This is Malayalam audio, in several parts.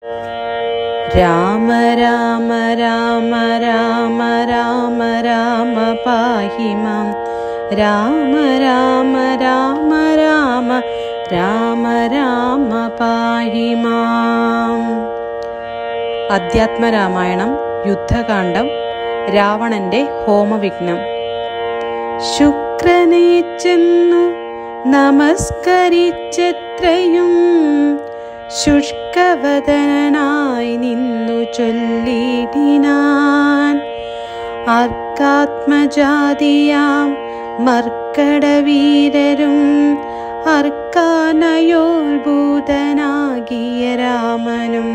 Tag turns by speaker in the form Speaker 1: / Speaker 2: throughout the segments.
Speaker 1: രാമ രാമ രാമ രാമ രാമ രാമ പാഹി മാം രാമ രാമ രാമ രാമ രാമ രാമ പാഹി മാം അധ്യാത്മരാമായണം യുദ്ധകാന്ഡം രാവണന്റെ ഹോമവിഘ്നം ശുക്രനെ ചെന്നു നമസ്കരിച്ചെത്രയും ശുഷ്കവദനായി നിന്നു ചൊല്ലിടിനാൻ അർക്കാത്മജാതിയാം മർക്കടവീരരും അർക്കാനയോത്ഭൂതനാകിയ രാമനും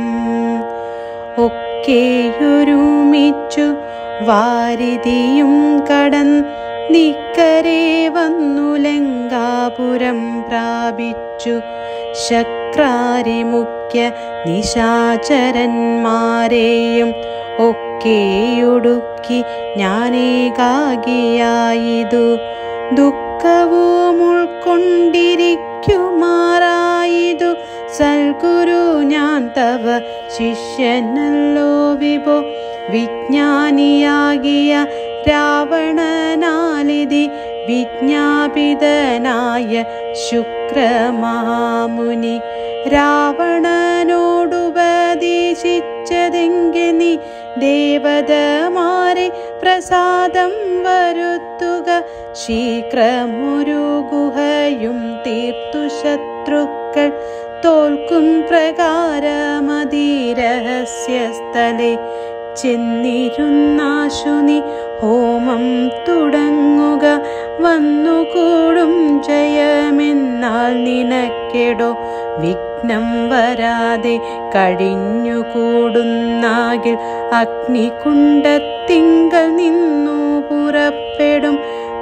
Speaker 1: ഒക്കെയൊരുമിച്ചു വാരിതിയും കടൻ നിക്കരെ വന്നു ലങ്കാപുരം പ്രാപിച്ചു ശക്രാരി മുഖ്യ നിശാചരന്മാരെയും ഒക്കെയൊടുക്കി ഞാനേകാകിയായിതു ദുഃഖവും ഉൾക്കൊണ്ടിരിക്കുമാറായിതു സൽഗുരു ഞാൻ തവ ശിഷ്യനല്ലോ വിഭോ വിജ്ഞാനിയാകിയ രാവണനാലിതി വിജ്ഞാപിതനായ ശുക്രമഹാമുനി രാവണനോടുപദേശിച്ചതെങ്കിനി ദേവതമാരെ പ്രസാദം വരുത്തുക ശീഘ്രമൊരു ഗുഹയും തീർത്തു ശത്രുക്കൾ തോൽക്കും പ്രകാരമതിരഹസ്യസ്ഥലെ ചെന്നിരുന്നാശുനി ഹോമം തുടങ്ങുക വന്നുകൂടും ജയമെന്നാൽ നിനക്കെടോ വിഘ്നം വരാതെ കഴിഞ്ഞുകൂടുന്നാകിൽ അഗ്നികുണ്ടത്തിങ്കൽ നിന്നു പുറപ്പെടും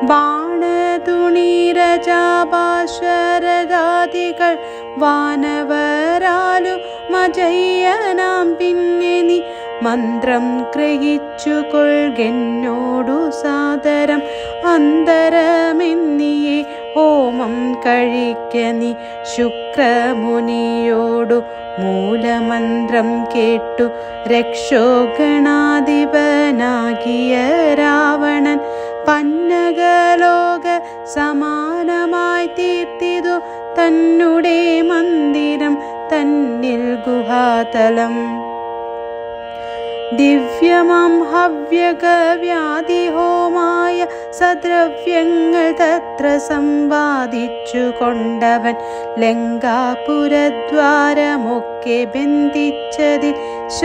Speaker 1: ബാണതുണീരജാപാശരദാദികൾ വാനവരാലു മജയ്യനാം പിന്നെ നീ മന്ത്രം ഗ്രഹിച്ചു കൊൾകെന്നോടു സാദരം അന്തരമെന്നിയെ ഹോമം കഴിക്ക നീ ശുക്രമുനിയോടു മൂലമന്ത്രം കേട്ടു രക്ഷോഗണാധിപനാകിയ രാവണൻ പന്നകലോക സമാനമായി തീർത്തിതു തന്നുടെ മന്ദിരം തന്നിൽ ഗുഹാതലം ദിവ്യമാം ഹവ്യകവ്യാധിഹോമായ സദ്രവ്യങ്ങൾ തത്ര സമ്പാദിച്ചു കൊണ്ടവൻ ലങ്കാപുരദ്വാരമൊക്കെ ബന്ധിച്ചതിൽ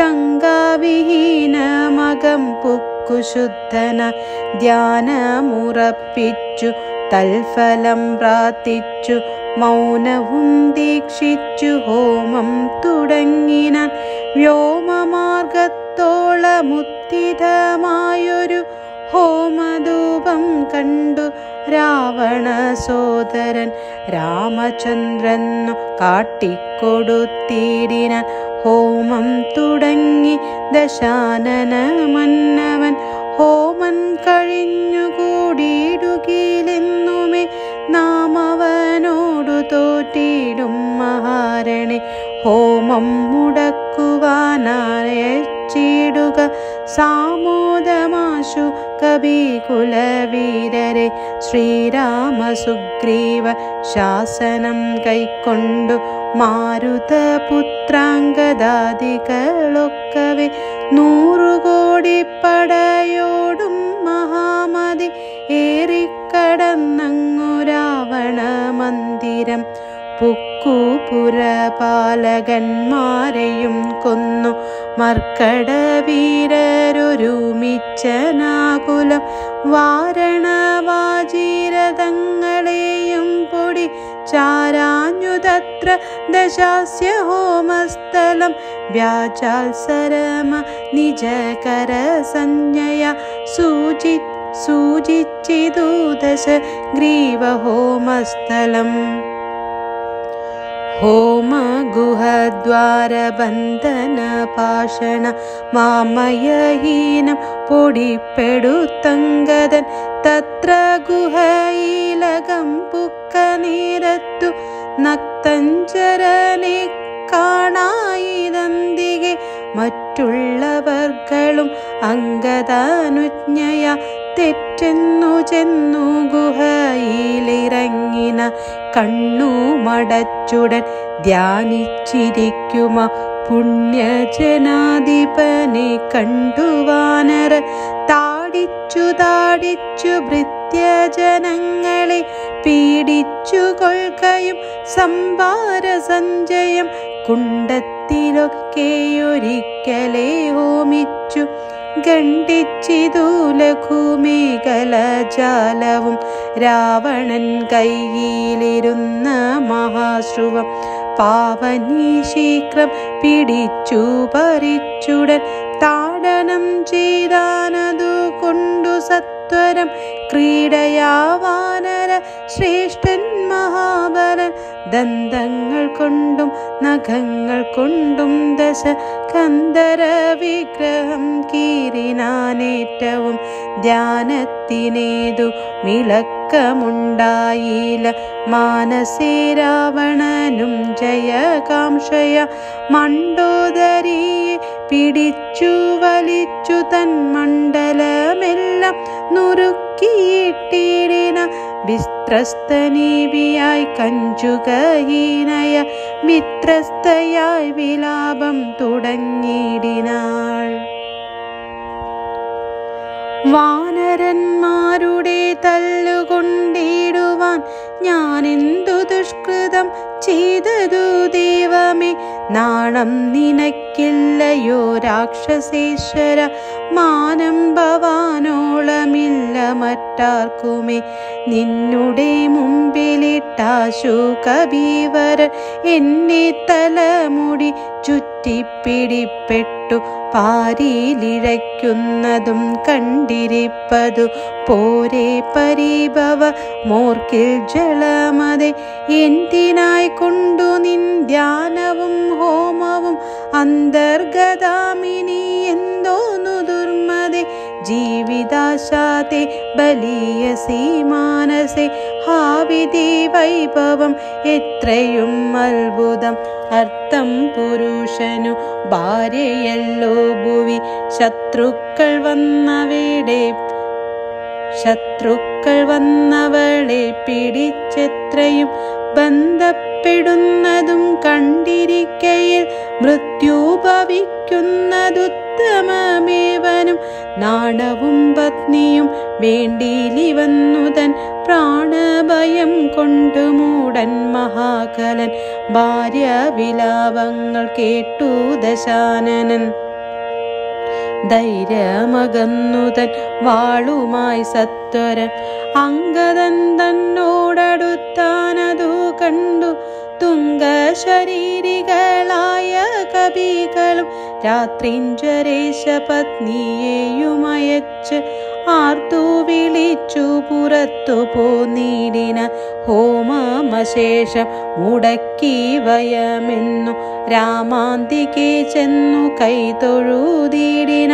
Speaker 1: ശങ്കാവിഹീനമകം പുക്കുശുദ്ധന ധ്യാനമുറപ്പിച്ചു തൽഫലം പ്രാർത്ഥിച്ചു മൗനവും ദീക്ഷിച്ചു ഹോമം തുടങ്ങിനാൻ വ്യോമമാർഗത്തോളമുത്തിതമായൊരു ഹോമധൂപം കണ്ടു രാവണ സോദരൻ രാമചന്ദ്രനു കാട്ടിക്കൊടുത്തിടിനാൻ ഹോമം തുടങ്ങി ദശാനന മന്നവൻ ഹോമൻ കഴിഞ്ഞുകൂടിയിടുകയിലെന്നുമേ നാം അവനോടു തോറ്റിടും മഹാരണെ ഹോമം മുടക്കുവാനായച്ചിടുക സാമോദമാശു കവികുലവീരരെ ശ്രീരാമ സുഗ്രീവ ശാസനം കൈക്കൊണ്ടു മാരുതപുത്രാംഗദാദികളൊക്കവെ നൂറുകോടി പടയോടും മഹാമതി ഏറിക്കടന്നങ്ങു രാവണ മന്ദിരം പുക്കുപുരപാലകന്മാരെയും കൊന്നു മർക്കടവീരരൊരുമിച്ചനാകുലം വാരണവാചീരതങ്ങളെയും പൊടി ചാരാഞ്ഞു തത്ര ദശാസ്യ ഹോമസ്ഥലം വ്യാജാത്സരമ നിജകര സഞ്ജയ സൂചി സൂചിച്ചിതു ദശ ഗ്രീവഹോമസ്ഥലം ഹോമഗുഹദ്വാരബന്ധന പാഷണ മാമയഹീനം പൊടിപ്പെടുത്തങ്കതൻ തത്ര ഗുഹയിലകം പുക്ക നീരത്തു നക്തഞ്ചരനെ കാണായിരന്തിക മറ്റുള്ളവർകളും അങ്കദാനുജ്ഞയ തെറ്റെന്നു ചെന്നു ഗുഹയിലിറങ്ങിന കണ്ണു മടച്ചുടൻ ധ്യാനിച്ചിരിക്കുമ പുണ്യജനാധിപനെ കണ്ടുവാനർ താടിച്ചു താടിച്ചു ഭൃത്യജനങ്ങളെ പീഡിച്ചു കൊൽക്കയും സംഭാര സഞ്ചയം കുണ്ടത്തിലൊക്കെയൊരിക്കലേ ഹോമിച്ചു ഖണ്ഡിച്ചിതു ലഘുമേഖലജാലവും രാവണൻ കൈയിലിരുന്ന മഹാശ്രുവം പാവനീ ശീഘ്രം പിടിച്ചു പറിച്ചുടൻ താടനം ചെയ്താനതു കൊണ്ടു സത്വരം ക്രീഡയാവാനര ശ്രേഷ്ഠൻ മഹാബലൻ ദന്തങ്ങൾ കൊണ്ടും നഖങ്ങൾ കൊണ്ടും ദശ കന്ദര വിഗ്രഹം കീറിനാനേറ്റവും ധ്യാനത്തിനേതു മിളക്കമുണ്ടായില്ല മാനസേ രാവണനും ജയകാംക്ഷയ മണ്ടോദരിയെ പിടിച്ചു വലിച്ചു തൻ മണ്ഡലമെല്ലാം നുറുക്കിയിട്ടിടിന വിസ്ത്രസ്തനീവിയായി കഞ്ചുകഹീനയ മിത്രസ്തയായി വിലാപം തുടങ്ങിയിടിനാൾ വാനരന്മാരുടെ തല്ലുകൊണ്ടിടുവാൻ ഞാൻ എന്തു ദുഷ്കൃതം ചെയ്തതു ദൈവമേ നാണം നിനക്കില്ലയോ രാക്ഷസേശ്വര മാനം ഭവാനോളമില്ല മറ്റാർക്കുമേ നിന്നുടെ മുമ്പിലിട്ടാശു കബീവരൻ എന്നെ തലമുടി ചുറ്റിപ്പിടിപ്പെട്ടു പാരിയിലിഴയ്ക്കുന്നതും കണ്ടിരിപ്പതു പോരെ പരിഭവ മോർക്കിൽ ജലമതെ എന്തിനായി കൊണ്ടു നിൻ ധ്യാനവും ഹോമവും അന്തർഗതാമിനി എന്തോന്നു ദുർമതെ ജീവിതാശാതെ ബലീയസി മാനസെ ഹാവിധി വൈഭവം എത്രയും അത്ഭുതം അർത്ഥം പുരുഷനു ഭാര്യയല്ലോ ഭുവി ശത്രുക്കൾ വന്നവിടെ ശത്രുക്കൾ വന്നവളെ പിടിച്ചെത്രയും ബന്ധപ്പെടുന്നതും കണ്ടിരിക്കയിൽ മൃത്യു ഭവിക്കുന്നതുത്തമമേവനും നാണവും പത്നിയും വേണ്ടിയിലി വന്നു തൻ പ്രാണഭയം കൊണ്ടു മൂടൻ മഹാകലൻ ഭാര്യ വിലാപങ്ങൾ കേട്ടു ദശാനനൻ ധൈര്യമകന്നുതൻ വാളുമായി സത്വരൻ അങ്കദൻ തന്നോടടുത്താനതു കണ്ടു തുങ്കശരീരികളായ കവികളും രാത്രിഞ്ചരേശ പത്നിയെയുമയച്ച് ആർത്തു വിളിച്ചു പുറത്തു പോന്നീടിന ഹോമമശേഷം മുടക്കി വയമെന്നു രാമാന്തികെ ചെന്നു കൈതൊഴുതീടിന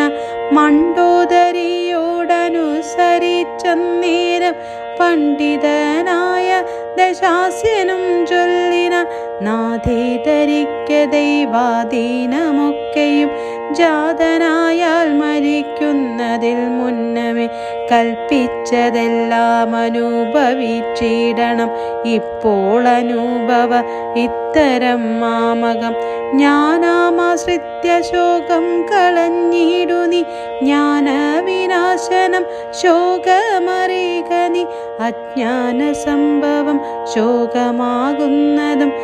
Speaker 1: മണ്ടോദരിയോടനുസരിച്ചന്നേരം പണ്ഡിതനായ ദശാസ്യനും ചൊല്ലിന നാഥേ ധരിക്ക ദൈവാധീനമൊക്കെയും ജാതനായാൽ മരിക്കുന്നതിൽ മുന്നമേ കൽപ്പിച്ചതെല്ലാം അനുഭവിച്ചിടണം ഇപ്പോൾ അനുഭവ ഇത്തരം മാമകം ജ്ഞാനാമാശ്രിത്യ ശോകം കളഞ്ഞിടു നീ ജ്ഞാനവിനാശനം ശോകമറിക നീ അജ്ഞാന സംഭവം ശോകമാകുന്നതും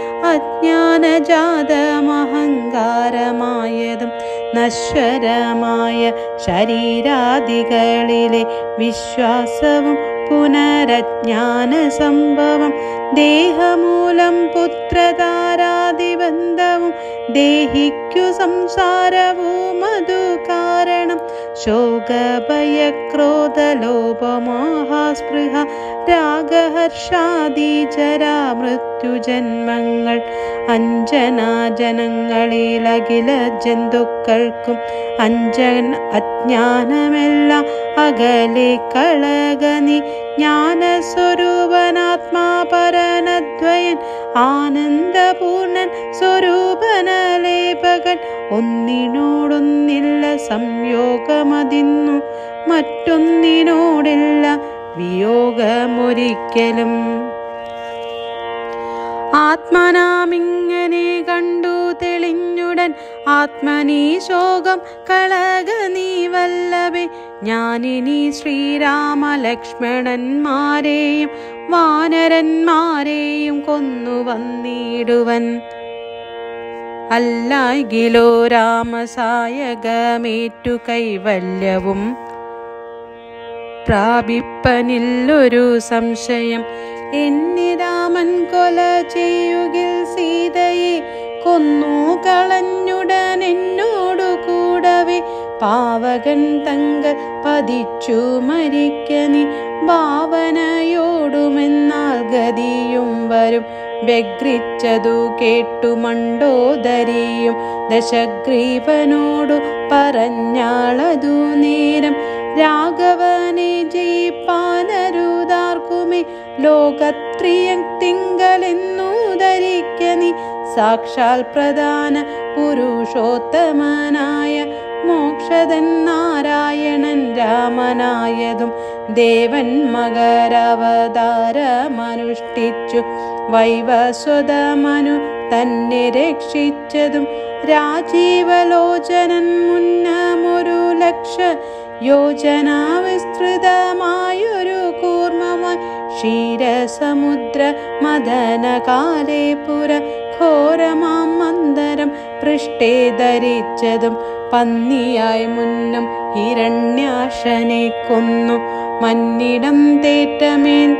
Speaker 1: അജ്ഞാനജാതമഹങ്കാരമായതും നശ്വരമായ ശരീരാദികളിലെ വിശ്വാസവും പുനരജ്ഞാന സംഭവം ദേഹമൂലം പുത്രധാരാദിബന്ധവും ദേഹിക്കു സംസാരവും അതു കാരണം ശോകഭയക്രോധലോപമോഹാസ്പൃഹ രാഗഹർഷാദി ജരാ മൃത്യുജന്മങ്ങൾ അഞ്ജനാജനങ്ങളിൽ അഖില ജന്തുക്കൾക്കും അഞ്ജന അജ്ഞാനമെല്ലാം അകലെ കളകനി ജ്ഞാനസ്വരൂപനാത്മാപരനദ്വയൻ ആനന്ദപൂർണൻ സ്വരൂപനലേപകൻ ഒന്നിനോടൊന്നില്ല സംയോഗമതിന്നു മറ്റൊന്നിനോടില്ല വിയോഗമൊരിക്കലും ആത്മനാമിങ്ങനെ കണ്ടു തെളിഞ്ഞുടൻ ആത്മനീ ശോകം കളക നീ വല്ലഭേ ഞാനിനി ശ്രീരാമ ലക്ഷ്മണന്മാരെയും വാനരന്മാരെയും കൊന്നു വന്നിടുവൻ അല്ലായികിലോ രാമസായകമേറ്റു കൈവല്യവും പ്രാപിപ്പനില്ലൊരു സംശയം എന്നെ രാമൻ കൊല ചെയ്യുകിൽ സീതയെ കൊന്നു കളഞ്ഞുടൻ എന്നോടു കൂടവേ പാവകൻ തങ്കൾ പതിച്ചു മരിക്കനി ഭാവനയോടുമെന്നാൽ ഗതിയും വരും വ്യഗ്രിച്ചതു കേട്ടു മണ്ടോദരിയും ദശഗ്രീവനോടു പറഞ്ഞാളതു നേരം രാഘവനെ ജയിപ്പാനരുതാർക്കുമേ ലോകത്രിയം തിങ്കലെന്നു ധരിക്ക നീ സാക്ഷാൽ പ്രധാന പുരുഷോത്തമനായ മോക്ഷതൻ നാരായണൻ രാമനായതും ദേവൻ മകരവതാരമനുഷ്ഠിച്ചു വൈവസ്വതമനു തന്നെ രക്ഷിച്ചതും രാജീവലോചനൻ മുന്നമൊരു ലക്ഷ യോജന വിസ്തൃതമായൊരു കൂർമ്മമായി ക്ഷീരസമുദ്ര മദനകാലേ പുര ഘോരമാം മന്ദരം പൃഷ്ഠേ ധരിച്ചതും പന്നിയായി മുന്നും ഹിരണ്യാശനെ കൊന്നു മന്നിടം തേറ്റമേൽ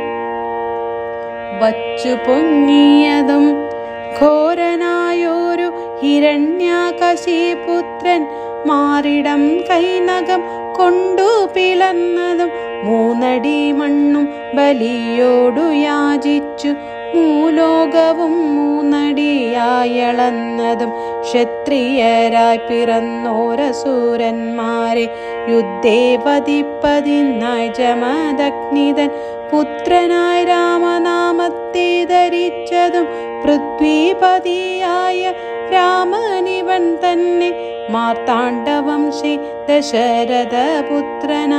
Speaker 1: വച്ചു പൊങ്ങിയതും ഘോരനായൊരു ഹിരണ്യാകശിപുത്രൻ മാറിടം കൈനകം കൊണ്ടു പിളർന്നതും മൂന്നടി മണ്ണും ബലിയോടു യാചിച്ചു മൂലോകവും മൂന്നടിയായളന്നതും ക്ഷത്രിയരായി പിറന്നോരസൂരന്മാരെ യുദ്ധേ വധിപ്പതിനായി ജമദഗ്നിതൻ പുത്രനായി രാമനാമത്തെ ധരിച്ചതും പൃഥ്വിപതിയായ രാമനിവൻ തന്നെ മാർത്താണ്ഡവംശി ദശരഥ പുത്രന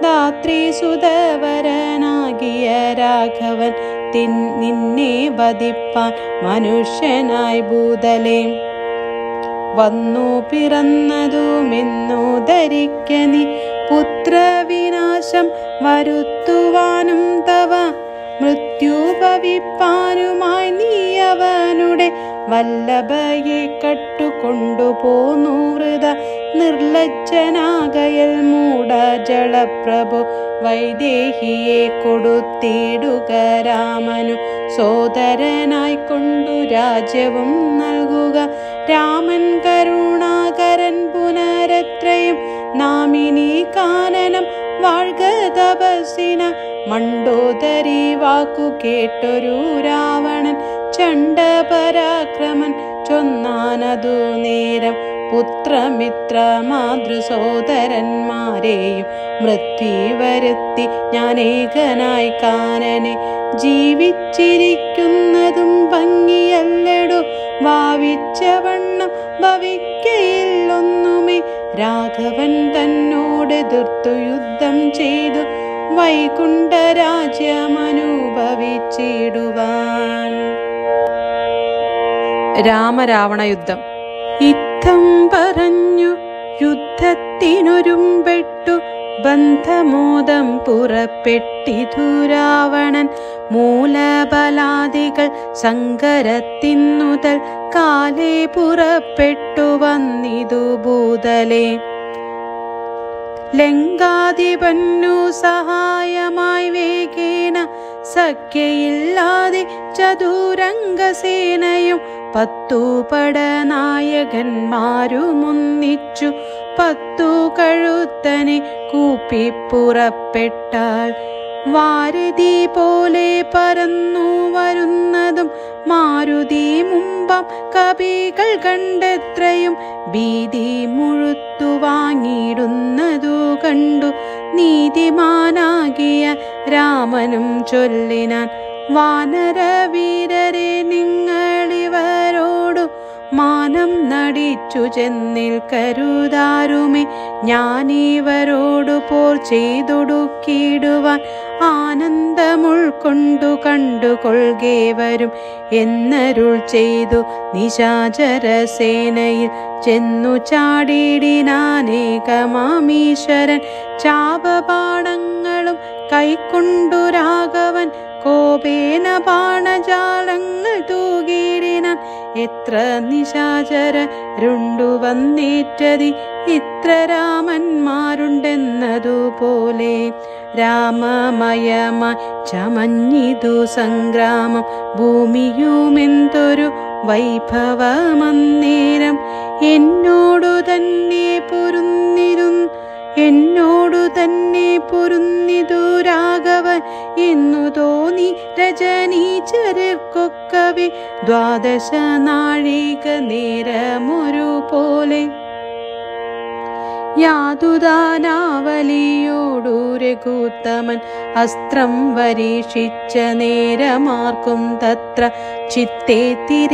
Speaker 1: ധാത്രീസുതവരനാകിയ രാഘവൻ തിൻ നിന്നെ വധിപ്പാൻ മനുഷ്യനായി ഭൂതലേ വന്നു പിറന്നതുമെന്നു ധരിക്കനി പുത്രവിനാശം വരുത്തുവാനും തവ മൃത്യു ഭവിപ്പാനുമായി നീ അവനുടെ വല്ലഭയെ കട്ടുകൊണ്ടുപോന്നു വൃത നിർലജ്ജനാകയൽ മൂട ജളപ്രഭു വൈദേഹിയെ കൊടുത്തിടുക രാമനു സോദരനായി കൊണ്ടു രാജ്യവും നൽകുക രാമൻ കരുണാകരൻ പുനരത്രയും നാമിനി കാനനം വാഴ്ക തപസ്സിന മണ്ടോദരി വാക്കു കേട്ടൊരു രാവണൻ ചണ്ഡപരാക്രമൻ ചൊന്നാനതു നേരം പുത്രമിത്ര മാതൃസോദരന്മാരെയും മൃത്യു വരുത്തി ഞാൻ ഏകനായി കാനനെ ജീവിച്ചിരിക്കുന്നതും ഭംഗിയല്ലടോ ഭാവിച്ച വണ്ണം ഭവിക്കയില്ലൊന്നുമേ രാഘവൻ തന്നോട് എതിർത്തു യുദ്ധം ചെയ്തു വൈകുണ്ഠ രാജ്യമനുഭവിച്ചിടുവാൻ രാമരാവണ യുദ്ധം ഇത്തം പറഞ്ഞു യുദ്ധത്തിനൊരുമ്പെട്ടു ബന്ധമോദം പുറപ്പെട്ടിതു രാവണൻ മൂലബലാദികൾ സങ്കരത്തിന്നുതൽ കാലേ പുറപ്പെട്ടു വന്നിതു ഭൂതലേ ലങ്കാധിപന്നു സഹായമായി വേഗേന സഖ്യയില്ലാതെ ചതുരംഗസേനയും പത്തു പടനായകന്മാരുമൊന്നിച്ചു പത്തു കഴുത്തനെ കൂപ്പി പുറപ്പെട്ടാൽ വാരതി പോലെ പറന്നു വരുന്നതും മാരുതി മുമ്പം കവികൾ കണ്ടെത്രയും ഭീതി മുഴുത്തു വാങ്ങിയിടുന്നതു കണ്ടു നീതിമാനാകിയ രാമനും ചൊല്ലിനാൻ വാനരവീരരെ നിങ്ങളിവരോടു മാനം നട മടിച്ചു ചെന്നിൽ കരുതാരുമേ ഞാനിവരോടു പോർ ചെയ്തൊടുക്കിടുവാൻ ആനന്ദമുൾക്കൊണ്ടു കണ്ടുകൊള്ളുകേ വരും എന്നരുൾ ചെയ്തു നിശാചര സേനയിൽ ചെന്നു ചാടിയിടിനാനേകമാമീശ്വരൻ ചാപപാടങ്ങളും കൈക്കൊണ്ടു രാഘവൻ കോപേന ബാണജാലങ്ങൾ തൂകിയിടിനാൻ എത്ര നിശാചരരുണ്ടു വന്നേറ്റതി ഇത്ര രാമന്മാരുണ്ടെന്നതുപോലെ രാമമയമായി ചമഞ്ഞിതു സംഗ്രാമം ഭൂമിയുമെന്തൊരു വൈഭവമന്നേരം എന്നോടു തന്നെ പൊരുന്നിരുന്നു എന്നോടു തന്നെ പൊരുന്നിതു രാഘവൻ എന്നു തോന്നി രജനീചരർക്കൊക്കവെ ദ്വാദശ നാഴിക നേരമൊരു പോലെ യാതുദാനാവലിയോടു രഘുത്തമൻ അസ്ത്രം വരീക്ഷിച്ച നേരമാർക്കും തത്ര ചിത്തെ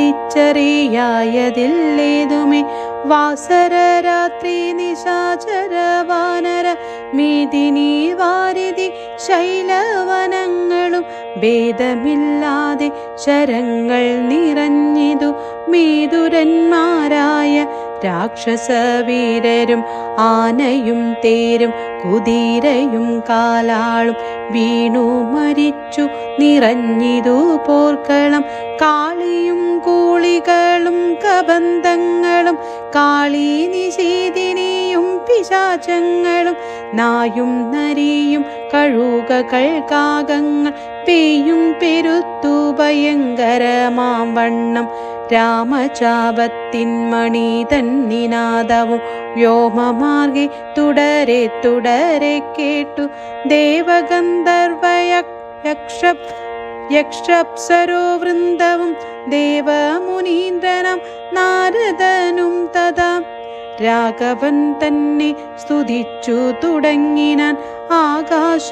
Speaker 1: തിരിച്ചറിയായതില്ലേതുമേ വാസര രാത്രി നിശാചര വാനര മേദിനി വാരിതി ശൈലവനങ്ങളും ഭേദമില്ലാതെ ശരങ്ങൾ നിറഞ്ഞിതു മേതുരന്മാരായ രാക്ഷസവീരരും ആനയും തേരും കുതിരയും കാലാളും വീണു മരിച്ചു നിറഞ്ഞിതു പോർക്കളം കാളിയും കൂളികളും കബന്ധങ്ങളും കാളി നിഷേധിനിയും പിശാചങ്ങളും നായും നരിയും കഴുകകൾ കാകങ്ങൾ പേയും പെരുത്തു ഭയങ്കരമാം വണ്ണം രാമചാപത്തിൻ മണി തന്നിനാദവും വ്യോമമാർഗെ തുടരെ തുടരെ കേട്ടു ദേവഗന്ധർവയ യക്ഷ യക്ഷപ്സരോ വൃന്ദവും ദേവമുനീന്ദ്രനം നാരദനും തഥാ രാഘവൻ തന്നെ സ്തുതിച്ചു തുടങ്ങിനാൻ ആകാശ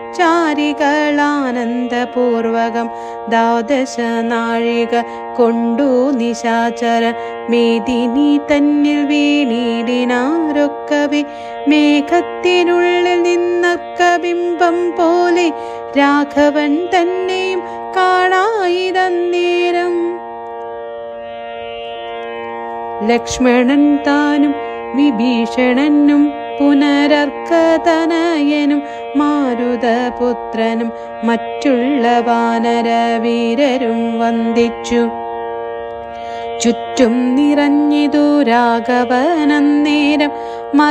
Speaker 1: ചാരികളാനന്ദപൂർവകം ദ്വാദശ നാഴിക കൊണ്ടു നിശാചര മേദിനി തന്നിൽ വീണിടിനാരൊക്കവെ മേഘത്തിനുള്ളിൽ നിന്നക്ക ബിംബം പോലെ രാഘവൻ തന്നെയും കാണായിരന്നേരം ലക്ഷ്മണൻ താനും വിഭീഷണനും പുനരർക്കതനയനും മാരുതപുത്രനും മറ്റുള്ള വാനരവീരരും വന്ദിച്ചു ചുറ്റും നിറഞ്ഞിതു രാഘവനന്നേരം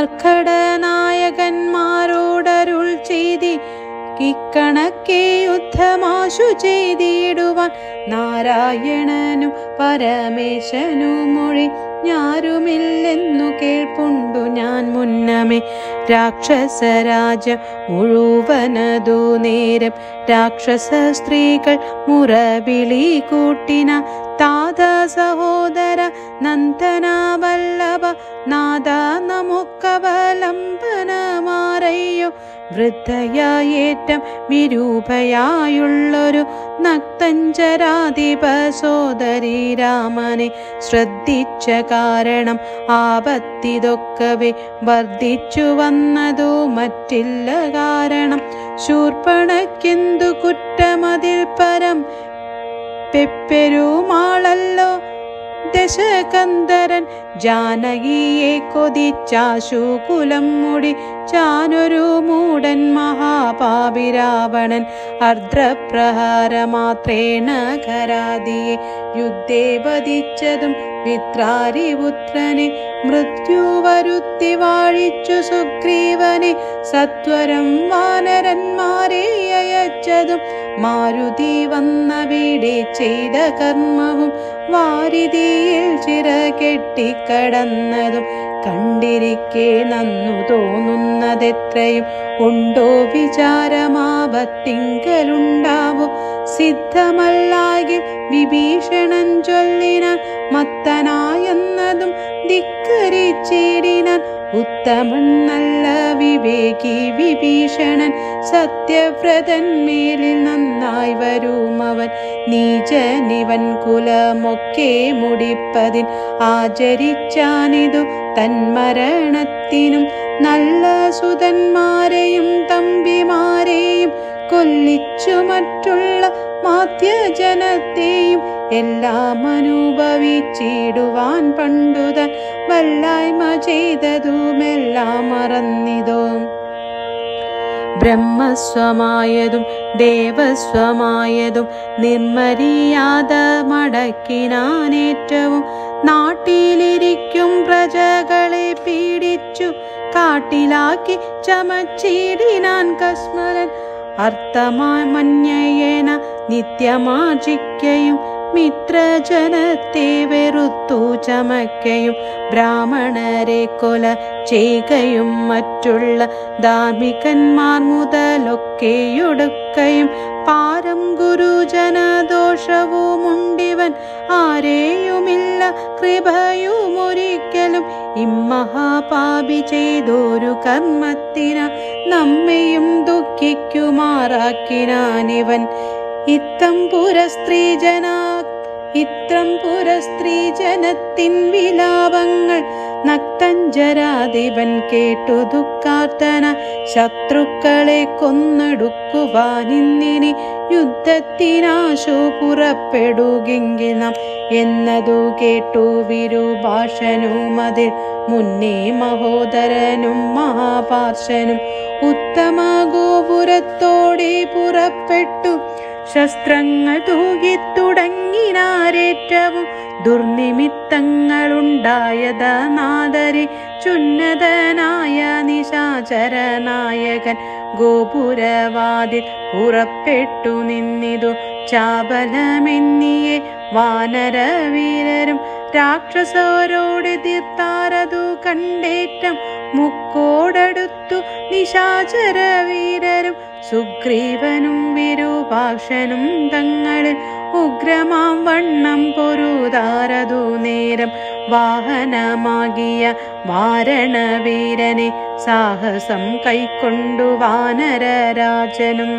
Speaker 1: മർക്കടനായകന്മാരോടരുൾ ചെയ്തി ഇക്കണക്കെ യുദ്ധമാശു ചെയ്തിടുവാൻ നാരായണനും പരമേശനും മൊഴി ഞാരുമില്ലെന്നു കേൾപ്പുണ്ടു ഞാൻ മുന്നമേ രാക്ഷസരാജ മുഴുവനതു നേരം രാക്ഷസ സ്ത്രീകൾ മുറവിളി കൂട്ടിന താത സഹോദര നന്ദന വല്ലഭ നാദ നമുക്കവലംബനമാറയ്യോ വൃദ്ധയായേറ്റം വിരൂപയായുള്ളൊരു നക്തഞ്ചരാധിപ സോദരി രാമനെ ശ്രദ്ധിച്ച കാരണം ആപത്തിതൊക്കവെ വർദ്ധിച്ചു വന്നതു മറ്റില്ല കാരണം ശൂർപ്പണക്കെന്തു കുറ്റമതിൽ പരം പെപ്പെരുമാളല്ലോ ദശകന്ധരൻ ജാനകിയെ കൊതിച്ചാശു കുലം മുടി ചാനൊരു മൂടൻ മഹാപാപി രാവണൻ അർദ്രപ്രഹാരമാത്രേണ കരാതിയെ യുദ്ധേ വധിച്ചതും വിത്രാരിപുത്രനെ മൃത്യു വരുത്തി വാഴിച്ചു സുഗ്രീവനെ സത്വരം വാനരന്മാരെ അയച്ചതും മാരുതി വന്ന വീടെ ചെയ്ത കർമ്മവും വാരിതിയിൽ ചിറ കെട്ടിക്കടന്നതും കണ്ടിരിക്കെ നന്നു തോന്നുന്നതെത്രയും ഉണ്ടോ വിചാരമാപത്തിങ്കലുണ്ടാവും സിദ്ധമല്ലാകിൽ വിഭീഷണൻ ചൊല്ലിനാൻ മത്തനായെന്നതും ധിക്കരിച്ചിടിനാൻ ഉത്തമൻ നല്ല വിവേകി വിഭീഷണൻ സത്യവ്രതൻ മേലിൽ നന്നായി വരും അവൻ നീചനിവൻ കുലമൊക്കെ മുടിപ്പതിൻ ആചരിച്ചാനിതു തന്മരണത്തിനും നല്ല സുതന്മാരെയും തമ്പിമാരെയും കൊല്ലിച്ചു മറ്റുള്ള മാധ്യജനത്തെയും എല്ലാം അനുഭവിച്ചിടുവാൻ പണ്ടുതാൻ വല്ലായ്മ ചെയ്തതുമെല്ലാം മറന്നിതോ ബ്രഹ്മസ്വമായതും ദേവസ്വമായതും നിർമര്യാദ മടക്കിനാനേറ്റവും നാട്ടിലിരിക്കും പ്രജകളെ പീഡിച്ചു കാട്ടിലാക്കി ചമച്ചിടിനാൻ കസ്മരൻ അർത്ഥമായി മഞ്ഞയേന നിത്യമാർജിക്കയും മിത്രജനത്തെ വെറുത്തു ചമക്കയും ബ്രാഹ്മണരെ കൊല ചെയ്യുകയും മറ്റുള്ള ധാർമ്മികന്മാർ മുതലൊക്കെയൊടുക്കയും പാരം ഗുരുജനദോഷവുമുണ്ടിവൻ ആരെയുമില്ല കൃപയുമൊരിക്കലും ഇമ്മഹാപാപി ചെയ്തൊരു കർമ്മത്തിന നമ്മയും ദുഃഖിക്കുമാറാക്കിനാനിവൻ ഇത്തം പുരസ്ത്രീ ജനാ ഇത്രം പുരസ്ത്രീ ജനത്തിൻ വിലാപങ്ങൾ നക്തഞ്ചരാധിപൻ കേട്ടു ദുഃഖാർത്തന ശത്രുക്കളെ കൊന്നെടുക്കുവാനിന്നിനി യുദ്ധത്തിനാശു പുറപ്പെടുകെങ്കിൽ നാം എന്നതു കേട്ടു വിരുഭാഷനും അതിൽ മുന്നേ മഹോദരനും മഹാപാർശനും ഉത്തമ ഗോപുരത്തോടെ പുറപ്പെട്ടു ശസ്ത്രങ്ങൾ തൂകിത്തുടങ്ങിനാരേറ്റവും ദുർനിമിത്തങ്ങളുണ്ടായത നാദരി ചുന്നതനായ നിശാചര നായകൻ ഗോപുരവാതിൽ പുറപ്പെട്ടു നിന്നിതു ചാബലമെന്നിയെ വാനരവീരരും രാക്ഷസരോട് തീർത്താരതു കണ്ടേറ്റം മുക്കോടടുത്തു നിശാചര വീരരും സുഗ്രീവനും വിരൂപാക്ഷനും തങ്ങളിൽ ഉഗ്രമാം വണ്ണം പൊരുതാരതു നേരം വാഹനമാകിയ വാരണവീരനെ സാഹസം കൈക്കൊണ്ടു വാനരരാജനും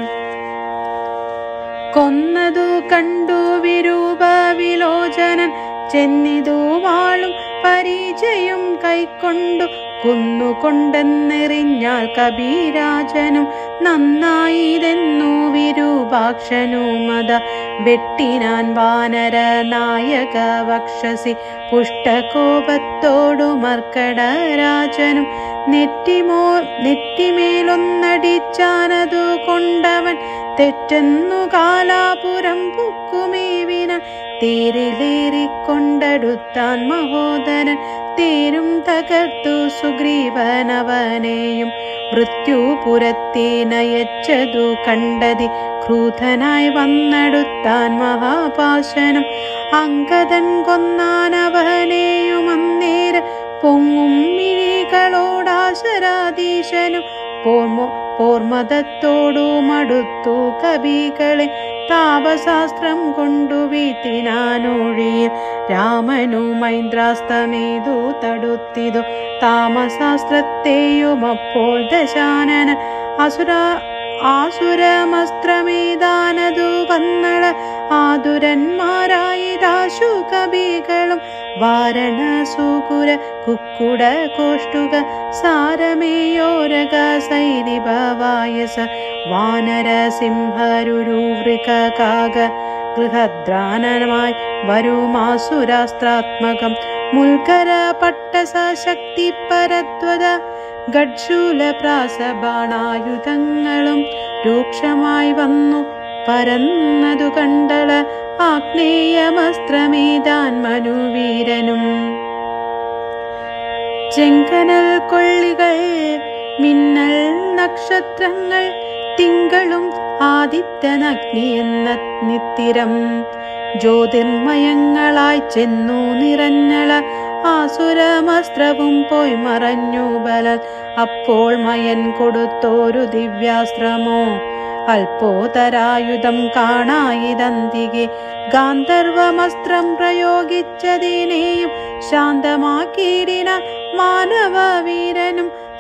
Speaker 1: കൊന്നതു കണ്ടു വിരൂപ വിലോചനൻ ചെന്നിതു വാളും പരിചയം കൈക്കൊണ്ടു കുന്നുകൊണ്ടെന്നെറിഞ്ഞാൽ കബീരാജനും നന്നായിതെന്നു വിരൂപാക്ഷനുമത വെട്ടിനാൻ വാനര നായക വക്ഷസി പുഷ്ടകോപത്തോടു മർക്കടരാജനും നെറ്റിമോ നെറ്റിമേലൊന്നടിച്ചാനതു കൊണ്ടവൻ തെറ്റെന്നു കാലാപുരം പുക്കുമേവിന തേരിലേറിക്കൊണ്ടടുത്താൻ മഹോദരൻ തേരും തകർത്തു സുഗ്രീവനവനെയും മൃത്യുപുരത്തേനയച്ചതു കണ്ടതി ക്രൂധനായി വന്നെടുത്താൻ മഹാപാശനം അങ്കദൻ കൊന്നാനവനെയും അന്നേര പൊങ്ങും മിഴികളോടാശരാധീശനും പോർമോ പോർമതത്തോടു മടുത്തു കവികളെ താപശാസ്ത്രം കൊണ്ടു വീട്ടിനാനൊഴിയിൽ രാമനു മൈന്ദ്രാസ്തമേതു തടുത്തിതു താമശാസ്ത്രത്തെയും അപ്പോൾ ദശാനന അസുര ആസുരമസ്ത്രമേതാനതു വന്നള ആതുരന്മാരായിതാശു കവികളും വാരണസുകുര കുക്കുട കോഷ്ടുക സാരമേയോരക സൈരിഭവായസ വാനര സിംഹരുരുവൃക കാക ഗൃഹദ്രാനമായി വരുമാസുരാസ്ത്രാത്മകം മുൽക്കര പട്ടസ ശക്തി പരത്വത ഗഡ്ശൂലപ്രാസബാണായുധങ്ങളും രൂക്ഷമായി വന്നു പരന്നതു കണ്ടള ആഗ്നേയമസ്ത്രമേതാൻ മനുവീരനും ചെങ്കനൽ കൊള്ളികൾ മിന്നൽ നക്ഷത്രങ്ങൾ തിങ്കളും ആദിത്യനഗ്നി എന്ന നിത്തിരം ജ്യോതിർമയങ്ങളായി ചെന്നു നിറഞ്ഞള ആസുരമസ്ത്രവും പോയി മറഞ്ഞു ബലൻ അപ്പോൾ മയൻ കൊടുത്തോരു ദിവ്യാസ്ത്രമോ അല്പോതരായുധം കാണായിതന്തികെ ഗാന്ധർവമസ്ത്രം പ്രയോഗിച്ചതിനെയും ശാന്തമാക്കിയിടിന മാനവ വീരനും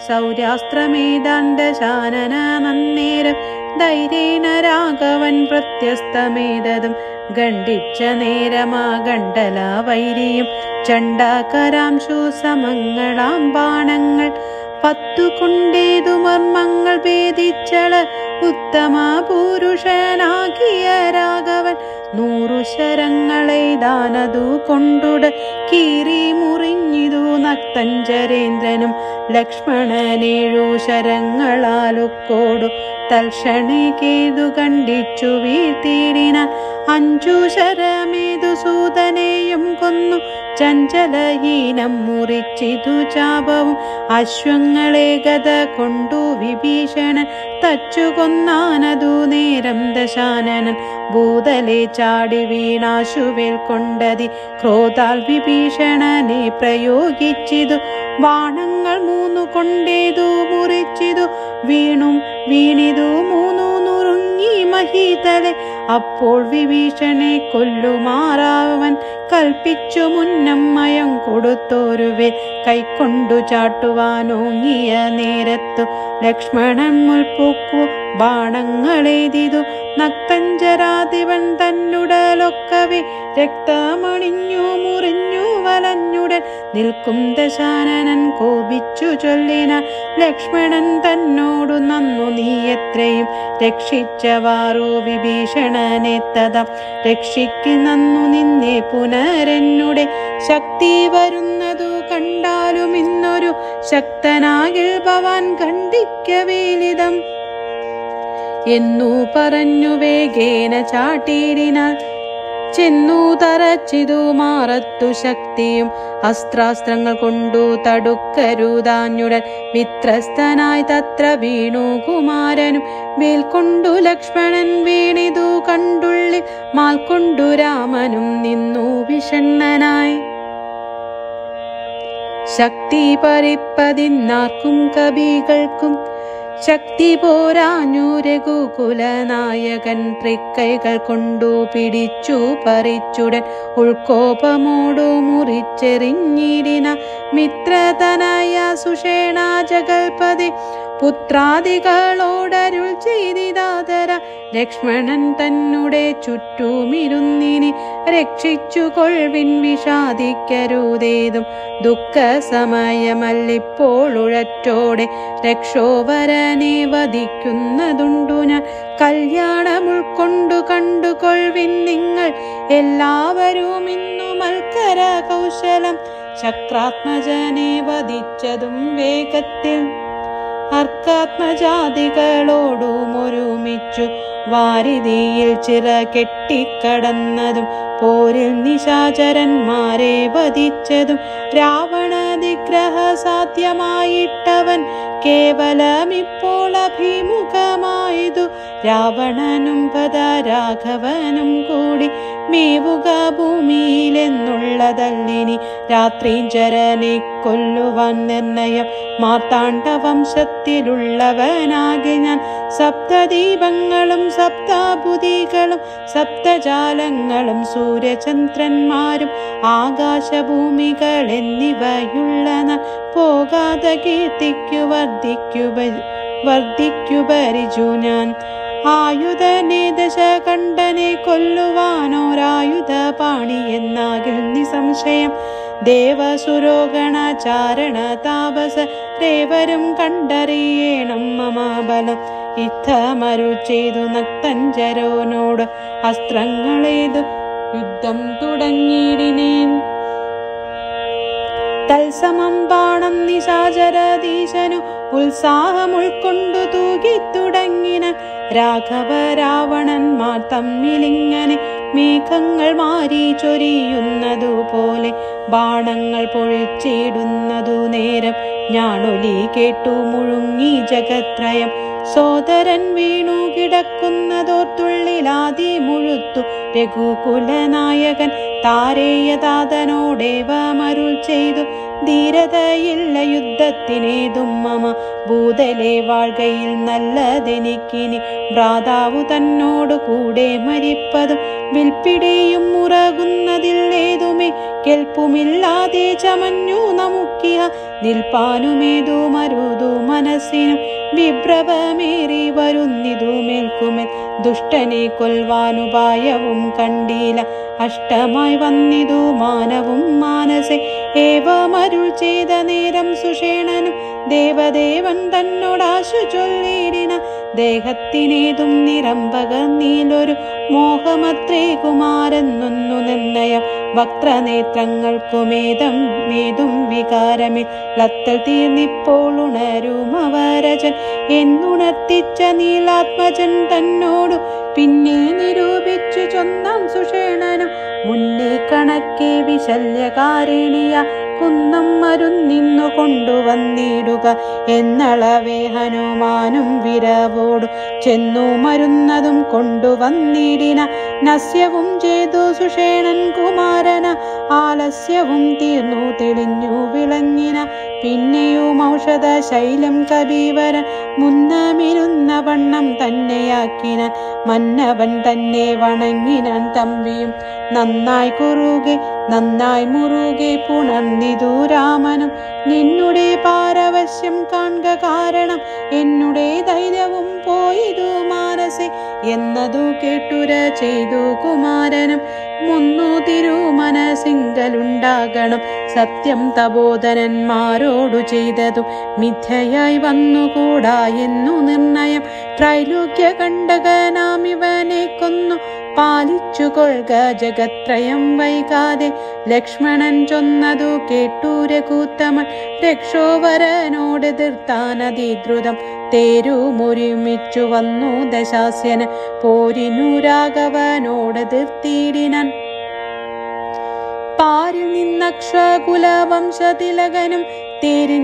Speaker 1: സൗരാസ്ത്രമേതാന്തശാനന നന്നേരം ധൈര്യേണ രാഘവൻ പ്രത്യസ്തമേതതും ഖണ്ഡിച്ച നേരമാ ഗണ്ഡല വൈരിയും ചണ്ടാകരാംശു സമങ്ങളാം ബാണങ്ങൾ പത്തു കൊണ്ടേതു മർമ്മങ്ങൾ ഭേദിച്ചള ഉത്തമ പുരുഷനാകിയ രാഘവൻ നൂറു ശരങ്ങളെ ദാനതു കൊണ്ടുട കീറി മുറിഞ്ഞിതു നക്തഞ്ചരേന്ദ്രനും ലക്ഷ്മണനേഴു ശരങ്ങളാലുക്കോടു തൽക്ഷണേ കേതു കണ്ടിച്ചു വീഴ്ത്തിയിടിന അഞ്ചു ശരമേതു സൂതനെയും കൊന്നു ചഞ്ചലഹീനം മുറിച്ചിതു ചാപവും അശ്വങ്ങളെ ഗത കൊണ്ടു വിഭീഷണൻ തച്ചു കൊന്നാനതു നേരം ദശാനനൻ ഭൂതലെ ചാടി വീണാശുവേൽ കൊണ്ടതി ക്രോധാൽ വിഭീഷണനെ പ്രയോഗിച്ചിതു ബാണങ്ങൾ മൂന്നു കൊണ്ടേതു മുറിച്ചിതു വീണും വീണിതു മൂന്നു നുറുങ്ങി മഹീതലെ അപ്പോൾ വിഭീഷണെ കൊല്ലുമാറാവൻ കൽപ്പിച്ചു മുന്നമ്മയം കൊടുത്തോരുവേ കൈക്കൊണ്ടു ചാട്ടുവാനോങ്ങിയ നേരത്തു ലക്ഷ്മണൻ മുൽപ്പൂക്കു ബാണങ്ങളെയ്തിതു നക്തഞ്ചരാധിപൻ തന്നുടലൊക്കവേ രക്തമണിഞ്ഞു മുറിഞ്ഞു വലഞ്ഞുടൻ നിൽക്കും ദശാനനൻ കോപിച്ചു ചൊല്ലിന ലക്ഷ്മണൻ തന്നോടു നന്നു നീ എത്രയും രക്ഷിച്ചവാറു വിഭീഷണനെ തഥാ രക്ഷിക്കുന്നന്നു നിന്നെ പുനരെന്നുടെ ശക്തി വരുന്നതു കണ്ടാലും ഇന്നൊരു ശക്തനാകിൽ ഭവാൻ ഖണ്ഡിക്കവേലിതം എന്നു പറഞ്ഞു വേഗേന ചാട്ടിയിടിനാൽ ചെന്നു തറച്ചിതു മാറത്തു ശക്തിയും അസ്ത്രാസ്ത്രങ്ങൾ കൊണ്ടു തടുക്കരുതാഞ്ഞുടൻ വിത്രസ്തനായി തത്ര വീണു കുമാരനും വേൽ കൊണ്ടു ലക്ഷ്മണൻ വീണിതു കണ്ടുള്ളിൽ മാൽ കൊണ്ടു രാമനും നിന്നു വിഷണ്ണനായി ശക്തി പരിപ്പതിന്നാർക്കും കവികൾക്കും ശക്തി പോരാഞ്ഞു രഘുകുലനായകൻ തൃക്കൈകൾ കൊണ്ടു പിടിച്ചു പറിച്ചുടൻ ഉൾക്കോപമോടു മുറിച്ചെറിഞ്ഞിടിന മിത്രതനായ സുഷേണ ജഗൽപതി പുത്രാദികളോടരുൾ ചെയ്തിതാതര ലക്ഷ്മണൻ തന്നെ ചുറ്റുമിരുന്നിനി രക്ഷിച്ചു കൊൾവിൻ വിഷാദിക്കരുതേതും ദുഃഖ സമയമല്ലിപ്പോൾ ഉഴറ്റോടെ രക്ഷോവരനെ വധിക്കുന്നതുണ്ടു ഞാൻ കല്യാണം ഉൾക്കൊണ്ടു കണ്ടുകൊൾവിൻ നിങ്ങൾ എല്ലാവരും ഇന്നു മൽക്കര കൗശലം ചക്രാത്മജനെ വധിച്ചതും വേഗത്തിൽ അർക്കാത്മജാതികളോടും ഒരുമിച്ചു വാരിതിയിൽ ചിറ കെട്ടിക്കടന്നതും പോരിൽ നിശാചരന്മാരെ വധിച്ചതും രാവണതിഗ്രഹ സാധ്യമായിട്ടവൻ കേവലമിപ്പോൾ അഭിമുഖമായതു രാവണനും പദ രാഘവനും കൂടി മേവുക ഭൂമിയിലെന്നുള്ളതല്ലിനി രാത്രിഞ്ചരനെ കൊല്ലുവാൻ നിർണയം മാർത്താണ്ഡ വംശത്തിലുള്ളവനാകെ ഞാൻ സപ്തദീപങ്ങളും സപ്താബുദികളും സപ്തജാലങ്ങളും സൂര്യചന്ദ്രന്മാരും ആകാശഭൂമികൾ എന്നിവയുള്ള നാം പോകാതെ കീർത്തിക്കു വർദ്ധിക്കു വർദ്ധിക്കു ഭരിച്ചു ഞാൻ ആയുധനെ ദശകണ്ഠനെ കൊല്ലുവാനോരായുധ പാണി എന്നാകിൽ നിസംശയം ദേവസുരോഗണ ചാരണ താപസ രേവരും കണ്ടറിയേണം മമ ബലം യുദ്ധമരുൾ ചെയ്തു നക്തഞ്ചരോനോട് അസ്ത്രങ്ങളേതു യുദ്ധം തുടങ്ങിയിടിനേൻ തത്സമം ബാണം നിശാചരദീശനു ഉത്സാഹം ഉൾക്കൊണ്ടു തൂകി തുടങ്ങിന രാഘവ രാവണന്മാർ തമ്മിലിങ്ങനെ മേഘങ്ങൾ മാറി ചൊരിയുന്നതുപോലെ ബാണങ്ങൾ പൊഴിച്ചിടുന്നതു നേരം ഞാണൊലി കേട്ടു മുഴുങ്ങി ജഗത്രയം സോദരൻ വീണു കിടക്കുന്നതോർത്തുള്ളിലാതി മുഴുത്തു രഘുകുലനായകൻ താരേയതാതനോടേവമരുൾ ചെയ്തു ധീരതയില്ല യുദ്ധത്തിനേതും മമ ഭൂതലെ വാഴ്കയിൽ നല്ലതെനിക്കിനി ഭ്രാതാവു തന്നോടു കൂടെ മരിപ്പതും വിൽപ്പിടിയും മുറകുന്നതിൽ ഏതുമേ കെൽപ്പുമില്ലാതെ ചമഞ്ഞു നമുക്കിയ നിൽപ്പാനുമേതു മരുതു മനസ്സിനും വിഭ്രവമേറി വരുന്നിതു മേൽക്കുമേൽ ദുഷ്ടനെ കൊൽവാനുപായവും കണ്ടീല അഷ്ടമായി വന്നിതു മാനവും മാനസെ ഏവമരുൾ ചെയ്ത നേരം സുഷേണനും ദേവദേവൻ തന്നോടാശു ചൊല്ലിയിടിന ദേഹത്തിനേതും നിറമ്പകന്നീലൊരു മോഹമത്രേ കുമാരെന്നൊന്നു നിർണയം വക്രനേത്രങ്ങൾക്കുമേതം മേതും വികാരമിൽ ലത്തൽ തീർന്നിപ്പോൾ ഉണരും അവരജൻ എന്നുണർത്തിച്ച നീലാത്മജൻ തന്നോടു പിന്നെ നിരൂപിച്ചു ചൊന്നാം സുഷേണനും മുന്നേ കണക്കെ വിശല്യകാരിണിയ കുന്നം മരുന്നിന്നു കൊണ്ടുവന്നിടുക എന്നളവേ ഹനുമാനും വിരവോടു ചെന്നു മരുന്നതും കൊണ്ടുവന്നിടിന നസ്യവും ചെയ്തു സുഷേണൻ കുമാരന ആലസ്യവും തീർന്നു തെളിഞ്ഞു വിളങ്ങിന പിന്നെയും ഔഷധ ശൈലം കബീവരൻ മുന്നമിരുന്ന വണ്ണം തന്നെയാക്കിന മന്നവൻ തന്നെ വണങ്ങിനാൻ തമ്പിയും നന്നായി കുറുകെ നന്നായി മുറുകെ പുണർന്നിതു രാമനും നിന്നുടെ പാരവശ്യം കാണുക കാരണം എന്നുടെ ധൈര്യവും പോയിതു മാനസെ എന്നതു കേട്ടുര ചെയ്തു കുമാരനും മുന്നു തിരുമനസിങ്കലുണ്ടാകണം സത്യം തബോധനന്മാരോടു ചെയ്തതും മിഥ്യയായി വന്നുകൂടാ എന്നു നിർണയം ത്രൈലോക്യ കണ്ടകനാം ഇവനെ കൊന്നു പാലിച്ചു കൊൾക ജഗത്രയം വൈകാതെ ലക്ഷ്മണൻ ചൊന്നതു കേട്ടു രഘൂത്തമൻ രക്ഷോവരനോട് എതിർത്താനതിദ്രുതം തേരുമൊരുമിച്ചു വന്നു ദശാസ്യന് പോരിനു രാഘവനോട് എതിർത്തിടിനൻ പാരിൽ നിന്നക്ഷകുലവംശതിലകനും തേരിൽ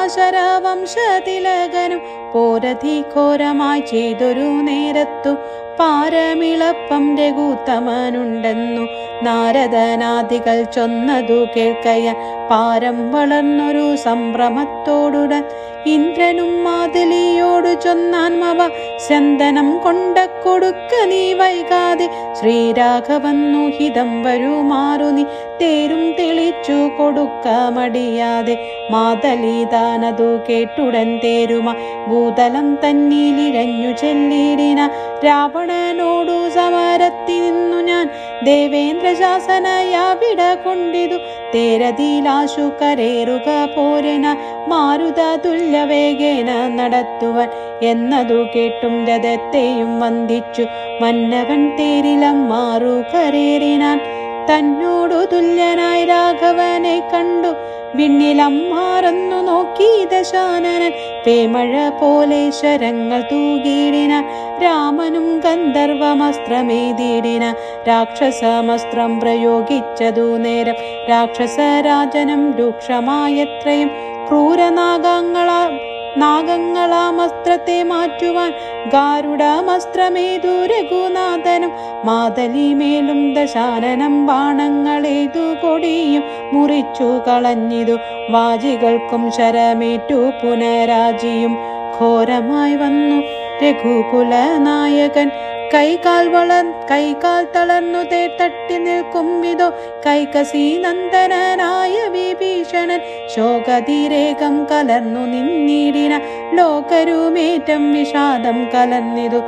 Speaker 1: നിന്നാശരവംശതിലകനും പോരധി ഘോരമായി ചെയ്തൊരു നേരത്തു പാരമിളപ്പം രഘുത്തമനുണ്ടെന്നു നാരദനാദികൾ ചൊന്നതു കേൾക്കയ പാരം വളർന്നൊരു സംഭ്രമത്തോടുടൻ ഇന്ദ്രനും മാതിലിയോടു ചൊന്നാൻ മവ ചന്ദനം കൊണ്ട കൊടുക്ക നീ വൈകാതെ ശ്രീരാഘവന്നു ഹിതം വരുമാറു നീ തേരും തെളിച്ചു കൊടുക്ക മടിയാതെ മാതലീതാനതു കേട്ടുടൻ തേരുമ ഭൂതലം തന്നിലിഴഞ്ഞു ചെല്ലിടിന രാവണനോടു സമരത്തിൽ നിന്നു ഞാൻ ദേവേന്ദ്ര ശാസനയാവിട കൊണ്ടിതു തേരതിലാശു കരേറുക പോരന മാരുത തുല്യവേഗേന നടത്തുവാൻ എന്നതു കേട്ടും രഥത്തെയും വന്ദിച്ചു മന്നവൻ തേരിലം മാറു കരേറിനാൻ തന്നോടു തുല്യനായി രാഘവനെ കണ്ടു വിണ്ണിലം മാറന്നു നോക്കി ദശാനനൻ പേമഴ പോലെ ശരങ്ങൾ തൂകിടിന രാമനും ഗന്ധർവമസ്ത്രമേതിടിന രാക്ഷസമസ്ത്രം പ്രയോഗിച്ചതു നേരം രാക്ഷസരാജനം രൂക്ഷമായത്രയും ക്രൂരനാഗങ്ങളാ നാഗങ്ങളാമസ്ത്രത്തെ മാറ്റുവാൻ ഗാരുഡമസ്ത്രമേതു രഘുനാഥനും മാതലിമേലും ദശാനനം ബാണങ്ങളേതു കൊടിയും മുറിച്ചു കളഞ്ഞിതു വാജികൾക്കും ശരമേറ്റു പുനരാജിയും ഘോരമായി വന്നു രഘുകുല നായകൻ കൈകാൽ വളർ കൈകാൽ തളർന്നു തേ തട്ടി നിൽക്കും വിധോ കൈകസി നന്ദനായ വിഭീഷണൻ ശോകതിരേകം കലർന്നു നിന്നിടിന ലോകരുമേറ്റം വിഷാദം കലർന്നിതു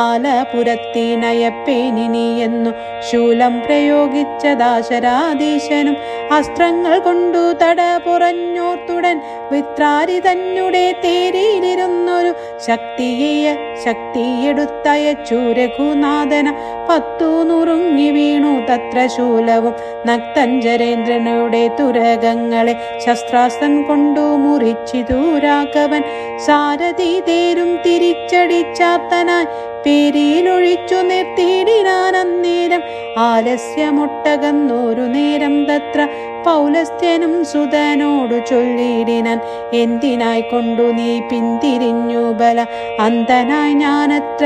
Speaker 1: കാലപുരത്തിനയപ്പേനിനി എന്നു ശൂലം പ്രയോഗിച്ച ദാശരാധീശനും അസ്ത്രങ്ങൾ കൊണ്ടു തട പുറഞ്ഞോർത്തുടൻ വിത്രാരി തന്നെ തേരിയിലിരുന്നൊരു ശക്തിയെ ശക്തിയെടുത്തയച്ചു രഘുനാഥന പത്തു നുറുങ്ങി വീണു തത്ര ശൂലവും നക്തഞ്ചരേന്ദ്രനുടെ തുരകങ്ങളെ ശസ്ത്രാസ്ത്രം കൊണ്ടു മുറിച്ചിതു രാഘവൻ സാരഥി തേരും തിരിച്ചടിച്ചാത്തനായി പേരിലൊഴിച്ചു നിർത്തിയിടിനാൻ അന്നേരം ആലസ്യമൊട്ടകന്നൊരു നേരം തത്ര പൗലസ്ത്യനും സുതനോടു ചൊല്ലിയിടിനാൻ എന്തിനായി കൊണ്ടു നീ പിന്തിരിഞ്ഞു ബല അന്തനായി ഞാനത്ര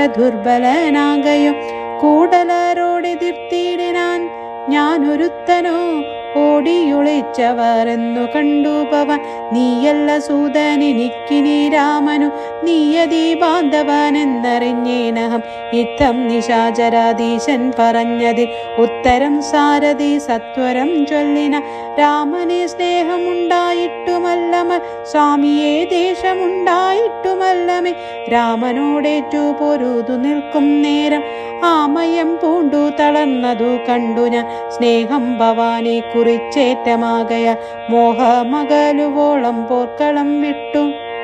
Speaker 1: ദുർബലനാകയോ കൂടലരോടെതിർത്തിയിടിനാൻ ഞാനൊരുത്തനോ ഓടിയൊളിച്ചവർ എന്നു കണ്ടു പവൻ നീയല്ല സൂതനെനിക്കിനി രാമനു നീയതീ ബാന്ധവൻ എന്നറിഞ്ഞേനഹം ഇത്തം നിശാചരാധീശൻ പറഞ്ഞതിൽ ഉത്തരം സാരഥി സത്വരം ചൊല്ലിന രാമനെ സ്നേഹമുണ്ടായിട്ടുമല്ലമ സ്വാമിയെ ദേശമുണ്ടായിട്ടുമല്ലമേ രാമനോടേറ്റു പൊരുതു നിൽക്കും നേരം ആമയം പൂണ്ടു തളർന്നതു കണ്ടു ഞാൻ സ്നേഹം ഭവാനെ കുറിച്ചേറ്റമാകയ മോഹമകലുവോളം പോർക്കളം വിട്ടു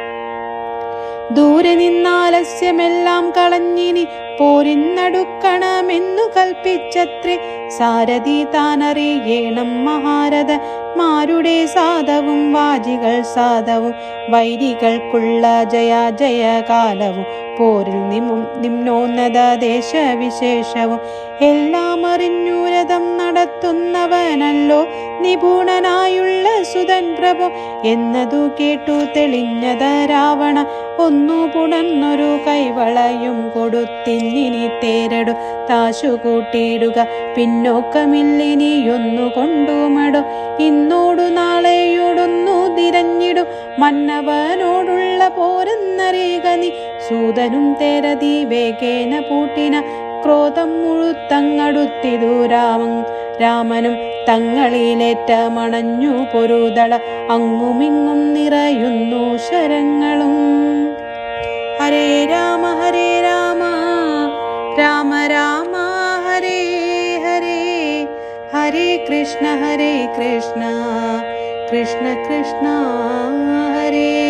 Speaker 1: ദൂരെ നിന്നാലസ്യമെല്ലാം കളഞ്ഞിനി പോരിന്നടുക്കണമെന്നു കൽപ്പിച്ചത്രേ സാരഥി താനറിയേണം മഹാരഥ മാരുടെ സാധവും വാജികൾ സാധവും വൈരികൾക്കുള്ള ജയാജയ കാലവും പോരിൽ നിമും നിമ്നോന്നത ദേശവിശേഷവും എല്ലാം അറിഞ്ഞു രഥം നടത്തുന്നവനല്ലോ നിപുണനായുള്ള സുതൻ പ്രഭു എന്നതു കേട്ടു തെളിഞ്ഞത രാവണ ഒന്നു പുണർന്നൊരു കൈവളയും കൊടുത്തിന്നിനി തേരടു താശു കൂട്ടിയിടുക പിന്നോക്കമില്ലിനിയൊന്നു കൊണ്ടുമടു ഇന്നോടു നാളെയോടൊന്നു തിരഞ്ഞിടും മന്നവനോടുള്ള പോരെന്നറിയുക നീ സൂതനും തേരതി വേഗേന പൂട്ടിന ക്രോധം മുഴുത്തങ്ങടുത്തിതു രാമൻ രാമനും തങ്ങളിലേറ്റ മണഞ്ഞു പൊരുതള അങ്ങുമിങ്ങും നിറയുന്നു ശരങ്ങളും ഹരേ രാമ ഹരേ രാമ രാമ രാമ ഹരേ ഹരേ ഹരേ കൃഷ്ണ ഹരേ കൃഷ്ണ കൃഷ്ണ കൃഷ്ണ ഹരേ